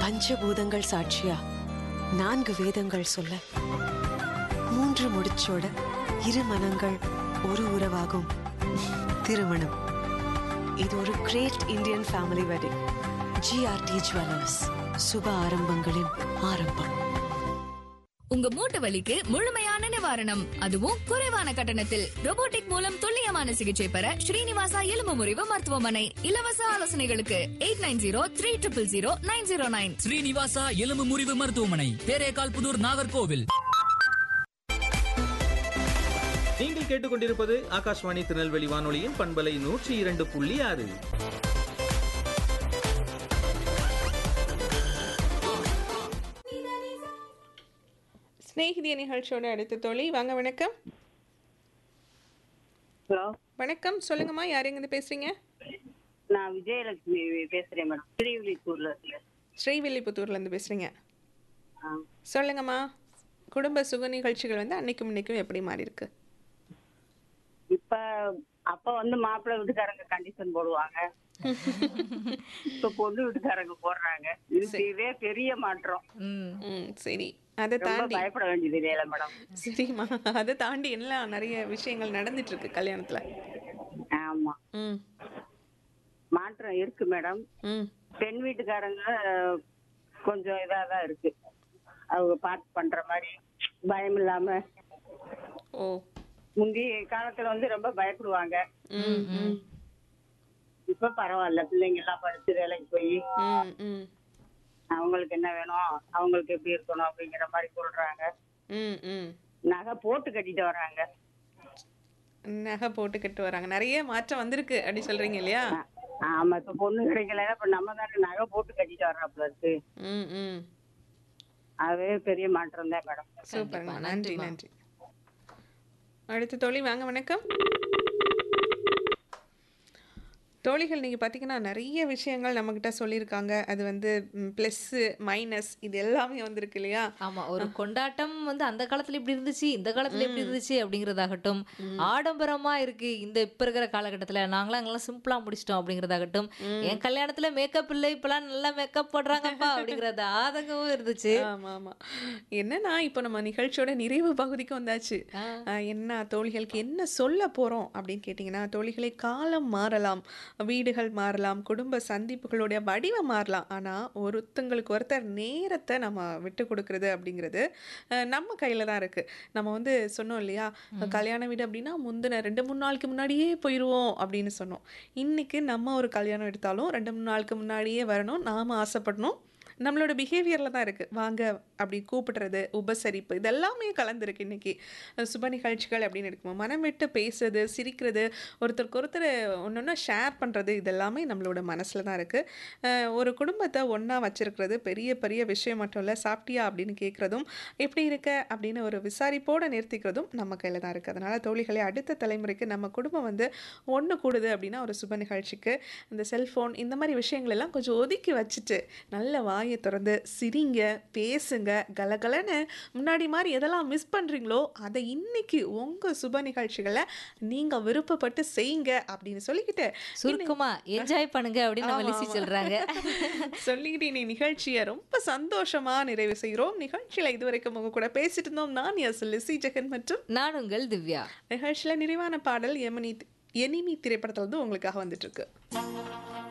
பஞ்சபூதங்கள் சாட்சியா நான்கு வேதங்கள் சொல்ல மூன்று முடிச்சோட இரு மனங்கள் ஒரு உறவாகும் திருமணம் இது ஒரு great Indian family wedding GRT jewellers சுப ஆரம்பங்களின் ஆரம்பம் உங்க மூட்டு வலிக்கு முழுமையான நிவாரணம் அதுவும் குறைவான கட்டணத்தில் robotic மூலம் துல்லியமான சிகிச்சை பெற ஸ்ரீனிவாசா எலும்பு முறிவு மருத்துவமனை இலவச ஆலோசனைகளுக்கு eight nine zero three triple zero nine zero nine Srinivasa எலும்பு முறிவு மருத்துவமனை தேரேகால் புதூர் நாகர்கோவில் நீங்கள் கேட்டுக்கொண்டிருப்பது ஆகாஷ்வாணி திருநெல்வேலி வானொலியின் பண்பலை நூற்றி இரண்டு புள்ளி ஆறு ஸ்நேகிதிய நிகழ்ச்சியோட அடுத்த தோழி வாங்க வணக்கம் ஹலோ வணக்கம் சொல்லுங்கம்மா யார் எங்கிருந்து பேசுறீங்க நான் விஜயலட்சுமி பேசுறேன் மேடம் ஸ்ரீவில்லிபூர்ல இருந்து. ஸ்ரீவில்லிபுத்தூர்ல இருந்து பேசுறீங்க ஆ. சொல்லுங்கம்மா குடும்ப சுக நிகழ்ச்சிகள் வந்து அன்னைக்கும் இன்னைக்கும் எப்படி மாறி இருக்கு இப்ப அப்ப வந்து மாப்பிள்ளை வீட்டுக்காரங்க கண்டிஷன் போடுவாங்க இப்ப பொண்ணு வீட்டுக்காரங்க போடுறாங்க இது இதே பெரிய மாற்றம் ம் சரி அதை ரொம்ப தாண்டி பயப்பட வேண்டியது இல்லையில மேடம் சரிம்மா அதை தாண்டி எல்லாம் நிறைய விஷயங்கள் நடந்துட்டு இருக்கு கல்யாணத்துல ஆமா ம் மாற்றம் இருக்கு மேடம் ம் பெண் வீட்டுக்காரங்க கொஞ்சம் இதா தான் இருக்கு அவங்க பார்த்து பண்ற மாதிரி பயம் இல்லாம ஓ முந்தைய காலத்துல வந்து ரொம்ப பயப்படுவாங்க ம் ம் இப்ப பரவாயில்ல பிள்ளைங்க எல்லாம் படிச்சு வேலைக்கு போய் ம் ம் அவங்களுக்கு என்ன வேணும் அவங்களுக்கு எப்படி இருக்கணும் அப்படிங்கிற மாதிரி சொல்றாங்க ம் ம் நகை போட்டு கட்டிட்டு வர்றாங்க நகை போட்டு கட்டு வராங்க நிறைய மாற்றம் வந்திருக்கு அப்படி சொல்றீங்க இல்லையா ஆமா இப்ப பொண்ணு கிடைக்கல இப்ப நம்ம தானே நகை போட்டு கட்டிட்டு வர்றாப்புல இருக்கு ம் ம் அதுவே பெரிய மாற்றம் தான் மேடம் சூப்பர்மா நன்றி நன்றி அடுத்த தோழி வாங்க வணக்கம் தோழிகள் நீங்கள் பார்த்தீங்கன்னா நிறைய விஷயங்கள் நம்மக்கிட்ட சொல்லியிருக்காங்க அது வந்து ப்ளஸ்ஸு மைனஸ் இது எல்லாமே வந்திருக்கு இல்லையா ஆமா ஒரு கொண்டாட்டம் வந்து அந்த காலத்துல இப்படி இருந்துச்சு இந்த காலத்துல எப்படி இருந்துச்சு அப்படிங்கறதாகட்டும் ஆடம்பரமா இருக்கு இந்த இப்ப இருக்கிற காலகட்டத்துல நாங்களாம் அங்கெல்லாம் சிம்பிளா முடிச்சிட்டோம் அப்படிங்கறதாகட்டும் என் கல்யாணத்துல மேக்கப் இல்லை இப்பெல்லாம் நல்லா மேக்கப் போடுறாங்கப்பா அப்படிங்கறது ஆதங்கமும் இருந்துச்சு ஆமாம் ஆமாம் என்னன்னா இப்போ நம்ம நிகழ்ச்சியோட நிறைவு பகுதிக்கு வந்தாச்சு ஆஹ், என்ன தோழிகளுக்கு என்ன சொல்ல போகிறோம் அப்படின்னு கேட்டிங்கன்னா தோழிகளை காலம் மாறலாம் வீடுகள் மாறலாம் குடும்ப சந்திப்புகளுடைய வடிவம் மாறலாம் ஆனால் ஒருத்தங்களுக்கு ஒருத்தர் நேரத்தை நம்ம விட்டு கொடுக்கறது அப்படிங்கிறது ஆஹ், நம்ம கையில் தான் இருக்குது நம்ம வந்து சொன்னோம் இல்லையா கல்யாண வீடு அப்படின்னா முந்தின ரெண்டு மூணு நாளுக்கு முன்னாடியே போயிடுவோம் அப்படின்னு சொன்னோம் இன்னைக்கு நம்ம ஒரு கல்யாணம் எடுத்தாலும் ரெண்டு மூணு நாளுக்கு முன்னாடியே வரணும் நாம் ஆசைப்படணும் நம்மளோட பிஹேவியரில் தான் இருக்குது வாங்க அப்படி கூப்பிடுறது உபசரிப்பு இதெல்லாமே கலந்துருக்கு இன்னைக்கு அஹ் சுப நிகழ்ச்சிகள் அப்படின்னு எடுக்கும்போது மனம் விட்டு பேசுறது சிரிக்கிறது ஒருத்தருக்கு ஒருத்தர் ஒன்று ஒன்று ஷேர் பண்ணுறது இதெல்லாமே நம்மளோட மனசில் தான் இருக்குது ஒரு குடும்பத்தை ஒன்றா வச்சிருக்கிறது பெரிய பெரிய விஷயம் மட்டும் இல்லை சாப்பிட்டியா அப்படின்னு கேட்குறதும் எப்படி இருக்க அப்படின்னு ஒரு விசாரிப்போடு நிறுத்திக்கிறதும் நம்ம கையில் தான் இருக்குது அதனால் தோழிகளே அடுத்த தலைமுறைக்கு நம்ம குடும்பம் வந்து ஒன்று கூடுது அப்படின்னா ஒரு சுப நிகழ்ச்சிக்கு இந்த செல்ஃபோன் இந்த மாதிரி விஷயங்கள் எல்லாம் கொஞ்சம் ஒதுக்கி வச்சுட்டு நல்ல வாயை திறந்து சிரிங்க பேசுங்க கலகலன்னு முன்னாடி மாதிரி எதெல்லாம் மிஸ் பண்ணுறீங்களோ அதை இன்னைக்கு உங்கள் சுப நிகழ்ச்சிகளை நீங்கள் விருப்பப்பட்டு செய்யுங்க அப்படின்னு சொல்லிக்கிட்டு சுருக்கமா என்ஜாய் பண்ணுங்க அப்படின்னு நம்ம ஆமா, லிசி ஆமா. சொல்றாங்க சொல்லிக்கிட்டு நீ நிகழ்ச்சியை ரொம்ப சந்தோஷமா நிறைவு செய்கிறோம் நிகழ்ச்சியில் இதுவரைக்கும் உங்க கூட பேசிட்டு இருந்தோம் நான் எஸ் லிசி ஜெகன் மற்றும் நான் உங்கள் திவ்யா நிகழ்ச்சியில் நிறைவான பாடல் எமனி எனிமி திரைப்படத்தில் வந்து உங்களுக்காக வந்துட்டு இருக்கு